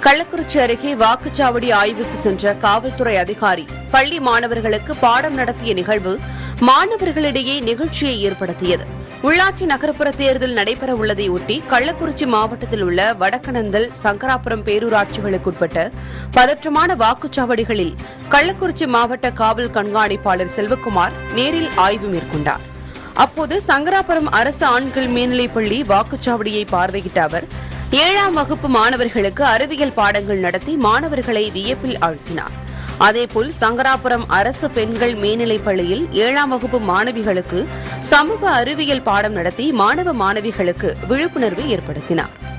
கள்ளக்குறிச்சி அருகே வாக்குச்சாவடி ஆய்வுக்கு சென்ற காவல்துறை அதிகாரி பள்ளி மாணவர்களுக்கு பாடம் நடத்திய நிகழ்வு மாணவர்களிடையே நிகழ்ச்சியை ஏற்படுத்தியது உள்ளாட்சி நகர்ப்புற தேர்தல் நடைபெற உள்ளதையொட்டி கள்ளக்குறிச்சி மாவட்டத்தில் உள்ள வடக்கனந்தல் சங்கராபுரம் பேரூராட்சிகளுக்குட்பட்ட பதற்றமான வாக்குச்சாவடிகளில் கள்ளக்குறிச்சி மாவட்ட காவல் கண்காணிப்பாளர் செல்வகுமார் நேரில் ஆய்வு மேற்கொண்டார் அப்போது சங்கராபுரம் அரசு ஆண்கள் மேல்நிலைப்பள்ளி வாக்குச்சாவடியை பார்வையிட்ட அவர் ஏழாம் வகுப்பு மாணவர்களுக்கு அறிவியல் பாடங்கள் நடத்தி மாணவர்களை வியப்பில் ஆழ்த்தினார் அதேபோல் சங்கராபுரம் அரசு பெண்கள் மேல்நிலைப் பள்ளியில் ஏழாம் வகுப்பு மாணவிகளுக்கு சமூக அறிவியல் பாடம் நடத்தி மாணவ மாணவிகளுக்கு விழிப்புணர்வு ஏற்படுத்தினார்